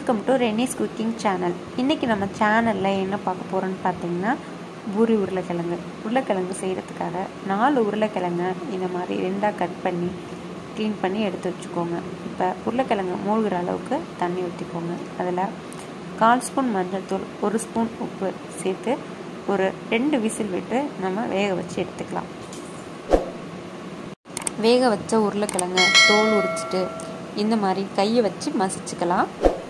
welcome to Renis cooking channel இன்றைக்கி நம்ம சேனலில் என்ன பார்க்க போகிறோன்னு பார்த்தீங்கன்னா பூரி உருளைக்கிழங்கு உருளைக்கிழங்கு செய்கிறதுக்காக நாலு உருளைக்கிழங்கு இந்த மாதிரி ரெண்டாக கட் பண்ணி க்ளீன் பண்ணி எடுத்து வச்சுக்கோங்க இப்போ உருளைக்கிழங்கு மூழ்கிற அளவுக்கு தண்ணி ஊற்றிக்கோங்க அதில் கால் ஸ்பூன் மஞ்சள் தூள் ஒரு ஸ்பூன் உப்பு சேர்த்து ஒரு ரெண்டு விசில் விட்டு நம்ம வேக வச்சு எடுத்துக்கலாம் வேக வச்ச உருளைக்கிழங்கு தோல் உரிச்சிட்டு இந்த மாதிரி கையை வச்சு மசிச்சுக்கலாம்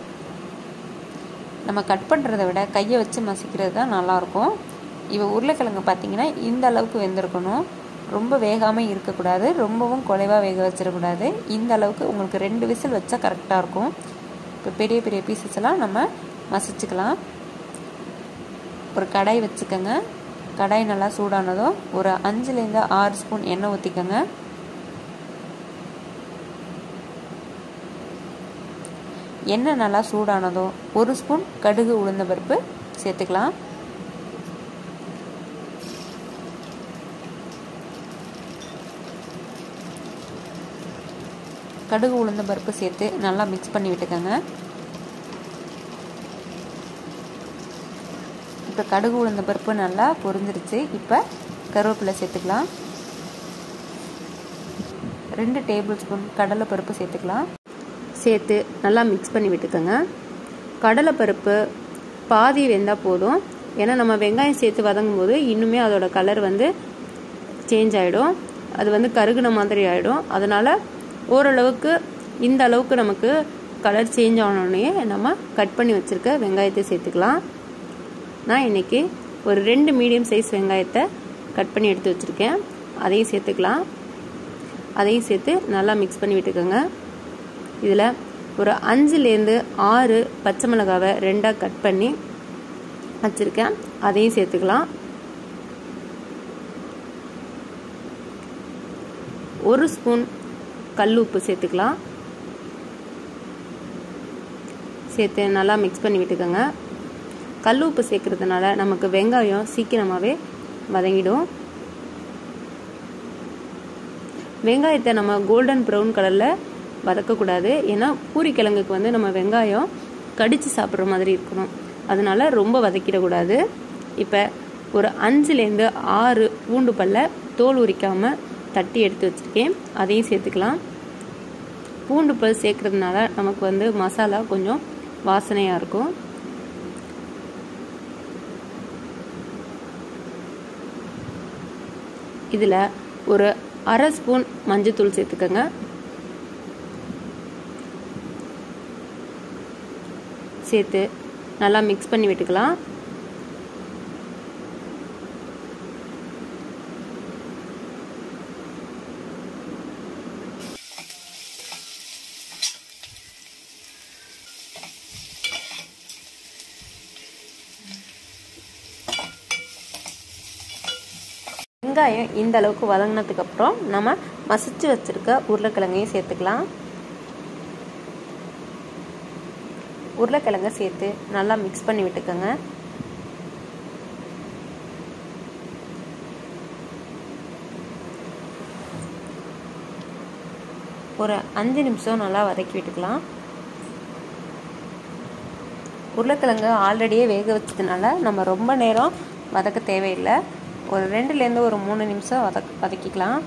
நம்ம கட் பண்ணுறத விட கையை வச்சு மசிக்கிறது தான் நல்லாயிருக்கும் இவ உருளைக்கிழங்கு பார்த்தீங்கன்னா இந்த அளவுக்கு வெந்திருக்கணும் ரொம்ப வேகாமல் இருக்கக்கூடாது ரொம்பவும் குறைவாக வேக வச்சிடக்கூடாது இந்த அளவுக்கு உங்களுக்கு ரெண்டு விசில் வச்சா கரெக்டாக இருக்கும் இப்போ பெரிய பெரிய பீசஸ் எல்லாம் நம்ம மசிச்சுக்கலாம் ஒரு கடாய் வச்சுக்கோங்க கடாய் நல்லா சூடானதும் ஒரு அஞ்சுலேருந்து ஆறு ஸ்பூன் எண்ணெய் ஊற்றிக்கோங்க எண்ணெய் நல்லா சூடானதும் ஒரு ஸ்பூன் கடுகு உளுந்த பருப்பு சேர்த்துக்கலாம் கடுகு உளுந்த பருப்பு சேர்த்து நல்லா மிக்ஸ் பண்ணி விட்டுக்கோங்க இப்போ கடுகு உளுந்த பருப்பு நல்லா பொரிஞ்சிருச்சு இப்போ கருவேப்பிலை சேர்த்துக்கலாம் ரெண்டு டேபிள் ஸ்பூன் கடலை பருப்பு சேர்த்துக்கலாம் சேர்த்து நல்லா மிக்ஸ் பண்ணி விட்டுக்கோங்க கடலைப்பருப்பு பாதி வெந்தால் போதும் ஏன்னா நம்ம வெங்காயம் சேர்த்து வதங்கும் போது இன்னுமே அதோட கலர் வந்து சேஞ்ச் ஆகிடும் அது வந்து கருகுன மாதிரி ஆகிடும் அதனால் ஓரளவுக்கு இந்த அளவுக்கு நமக்கு கலர் சேஞ்ச் ஆனோடனே நம்ம கட் பண்ணி வச்சுருக்க வெங்காயத்தை சேர்த்துக்கலாம் நான் இன்றைக்கி ஒரு ரெண்டு மீடியம் சைஸ் வெங்காயத்தை கட் பண்ணி எடுத்து வச்சுருக்கேன் அதையும் சேர்த்துக்கலாம் அதையும் சேர்த்து நல்லா மிக்ஸ் பண்ணி விட்டுக்கோங்க இதில் ஒரு அஞ்சுலேருந்து ஆறு பச்சை மிளகாவை ரெண்டாக கட் பண்ணி வச்சுருக்கேன் அதையும் சேர்த்துக்கலாம் ஒரு ஸ்பூன் கல் உப்பு சேர்த்துக்கலாம் சேர்த்து நல்லா மிக்ஸ் பண்ணி விட்டுக்கோங்க கல் உப்பு சேர்க்கறதுனால நமக்கு வெங்காயம் சீக்கிரமாகவே வதங்கிடும் வெங்காயத்தை நம்ம கோல்டன் ப்ரௌன் கலரில் வதக்கக்கூடாது ஏன்னா பூரிக்கிழங்குக்கு வந்து நம்ம வெங்காயம் கடித்து சாப்பிட்ற மாதிரி இருக்கணும் அதனால ரொம்ப வதக்கிடக்கூடாது இப்போ ஒரு அஞ்சுலேருந்து ஆறு பூண்டு பல்ல தோல் உரிக்காமல் தட்டி எடுத்து வச்சுருக்கேன் அதையும் சேர்த்துக்கலாம் பூண்டு பல் சேர்க்கறதுனால நமக்கு வந்து மசாலா கொஞ்சம் வாசனையாக இருக்கும் இதில் ஒரு அரை ஸ்பூன் மஞ்சத்தூள் சேர்த்துக்கோங்க சேர்த்து நல்லா மிக்ஸ் பண்ணி விட்டுக்கலாம் வெங்காயம் இந்த அளவுக்கு வதங்கினதுக்கு அப்புறம் நம்ம மசிச்சு வச்சிருக்க உருளைக்கிழங்கையும் சேர்த்துக்கலாம் உருளைக்கிழங்க சேர்த்து நல்லா மிக்ஸ் பண்ணி விட்டுக்கோங்க ஒரு அஞ்சு நிமிஷம் நல்லா வதக்கி விட்டுக்கலாம் உருளைக்கிழங்கு ஆல்ரெடியே வேக வச்சதுனால நம்ம ரொம்ப நேரம் வதக்க தேவையில்லை ஒரு ரெண்டுலேருந்து ஒரு மூணு நிமிஷம் வதக் வதக்கிக்கலாம்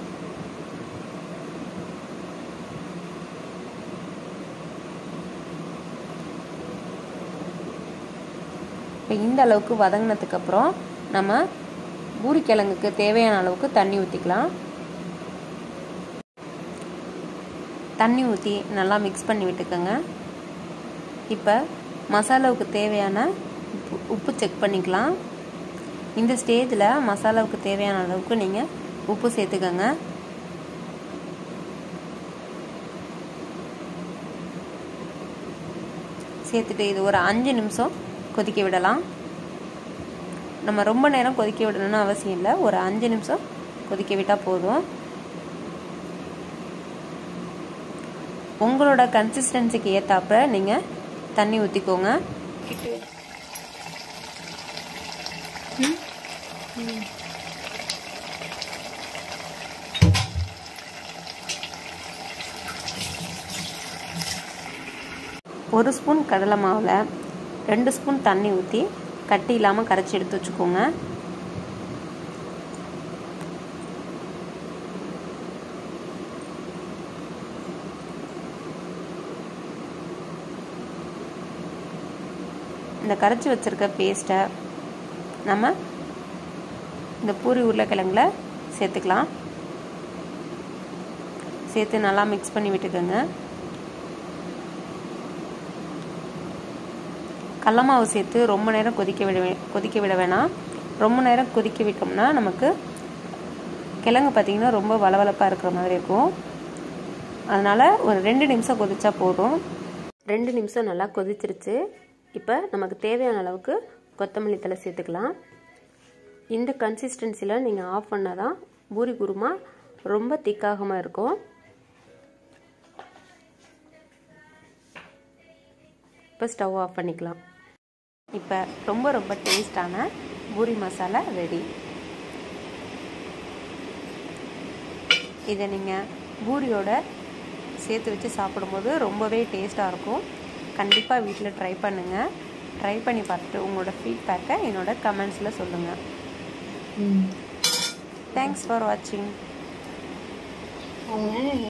இப்போ இந்த அளவுக்கு வதங்கினதுக்கப்புறம் நம்ம பூரிக்கிழங்குக்கு தேவையான அளவுக்கு தண்ணி ஊற்றிக்கலாம் தண்ணி ஊற்றி நல்லா மிக்ஸ் பண்ணி விட்டுக்கோங்க இப்போ மசாலாவுக்கு தேவையான உப்பு செக் பண்ணிக்கலாம் இந்த ஸ்டேஜில் மசாலாவுக்கு தேவையான அளவுக்கு நீங்கள் உப்பு சேர்த்துக்கோங்க சேர்த்துட்டு இது ஒரு அஞ்சு நிமிஷம் கொதிக்க விடலாம் நம்ம ரொம்ப நேரம் கொதிக்க விடணும்னு அவசியம் இல்லை ஒரு அஞ்சு நிமிஷம் கொதிக்க விட்டால் போதும் உங்களோட கன்சிஸ்டன்சிக்கு ஏற்றாப்புல நீங்கள் தண்ணி ஊற்றிக்கோங்க ஒரு ஸ்பூன் கடலை மாவில் ரெண்டு ஸ்பூன் தண்ணி ஊற்றி கட்டி இல்லாமல் கரைச்சி எடுத்து வச்சுக்கோங்க இந்த கரைச்சி வச்சுருக்க பேஸ்ட்டை நம்ம இந்த பூரி உருளைக்கிழங்குல சேர்த்துக்கலாம் சேர்த்து நல்லா மிக்ஸ் பண்ணி விட்டுக்கோங்க கடல மாவு சேர்த்து ரொம்ப நேரம் கொதிக்க விட கொதிக்க விட வேணாம் ரொம்ப நேரம் கொதிக்க விட்டோம்னா நமக்கு கிழங்கு பார்த்திங்கன்னா ரொம்ப வளவளப்பாக இருக்கிற மாதிரி இருக்கும் அதனால் ஒரு ரெண்டு நிமிஷம் கொதிச்சா போதும் ரெண்டு நிமிஷம் நல்லா கொதிச்சிருச்சு இப்போ நமக்கு தேவையான அளவுக்கு கொத்தமல்லி தலை சேர்த்துக்கலாம் இந்த கன்சிஸ்டன்சியில் நீங்கள் ஆஃப் பண்ணால் தான் பூரி குருமா ரொம்ப திக்காகாமல் இருக்கும் இப்போ ஸ்டவ் ஆஃப் பண்ணிக்கலாம் இப்போ ரொம்ப ரொம்ப டேஸ்டான பூரி மசாலா ரெடி இதை நீங்கள் பூரியோட சேர்த்து வச்சு சாப்பிடும்போது ரொம்பவே டேஸ்ட்டாக இருக்கும் கண்டிப்பாக வீட்டில் ட்ரை பண்ணுங்கள் ட்ரை பண்ணி பார்த்துட்டு உங்களோட ஃபீட்பேக்கை என்னோட கமெண்ட்ஸில் சொல்லுங்கள் தேங்க்ஸ் ஃபார் வாட்சிங் அவங்க